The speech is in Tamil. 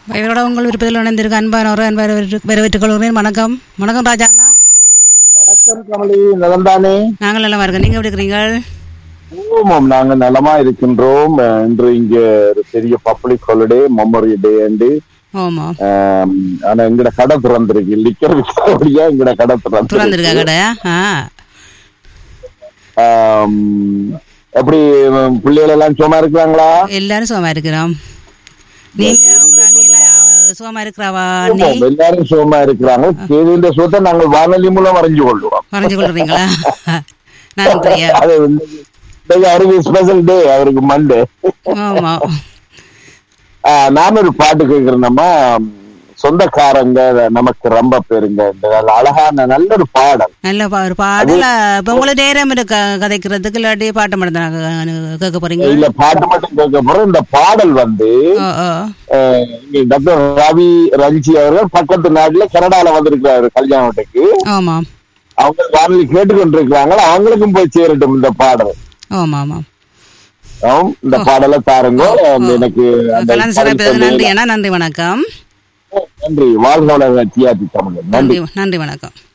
இவரோட உங்கள் விருப்பத்தில் இணைந்திருக்க அன்பான ஒரு அன்பான வரவேற்றுக் கொள்கிறேன் வணக்கம் வணக்கம் ராஜா அண்ணா வணக்கம் கமலி நலம்தானே நாங்கள் நல்லா இருக்கோம் நீங்க எப்படி இருக்கிறீங்க ஆமாம் நாங்க நலமா இருக்கின்றோம் அஹ், இன்று இங்க ஒரு பெரிய public holiday memory day and ஆமா ஆனா எங்கட கடை திறந்திருக்கு லிக்கர் விற்கிறபடியா எங்கட கடை துறந்திருக்கா திறந்திருக்கு கடையா ஆ ஆம், எப்படி உம், பிள்ளைகள் எல்லாம் சும்மா இருக்கிறாங்களா எல்லாரும் சுகமா இருக்கிறோம் நீங்க உங்க அண்ணி எல்லாம் சுகமா இருக்கிறாவா அண்ணி ஆமாம், எல்லாரும் சுகமா இருக்கிறாங்க செய்தியின் சுகத்தை நாங்கள் வானொலி மூலம் அறிஞ்சு கொள்வோம் வரைஞ்சு கொள்றீங்களா நன்றியா அது வந்து இன்னைக்கு அவருக்கு ஸ்பெஷல் டே அவருக்கு மண்டே ஆமா நான் ஒரு பாட்டு கேட்கிறேன்னம்மா சொந்தக்காரங்க நமக்கு ரொம்ப பேருங்க இந்த நல்ல அழகான நல்ல ஒரு பாடல் நல்ல பா- ஒரு பாடல இப்ப உங்களுக்கு நேரம் இருக்கா கதைக்கிறதுக்கு இல்லாட்டி பாட்டு மட்டும் தான் கேட்க போறீங்க இல்ல பாட்டு மட்டும் கேட்க போறோம் இந்த பாடல் வந்து ஓ ஓ அஹ், இங்க டாக்டர் ரவி ரஞ்சி அவர்கள் பக்கத்து நாட்டுல கனடால வந்திருக்கிறாரு கல்யாண வீட்டுக்கு ஆமா அவங்க வானொலி கேட்டுக்கொண்டிருக்கிறாங்க அவங்களுக்கும் போய் சேரட்டும் இந்த பாடல் ஆமா ஆமா ஆம், இந்த பாடலை தாருங்க அந்த எனக்கு அந்த கலந்து சிறப்பித்தது நன்றி அண்ணா நன்றி வணக்கம் நன்றி வாழ்க வளர்க டிஆர்பி தமிழ் நன்றி நன்றி நன்றி வணக்கம்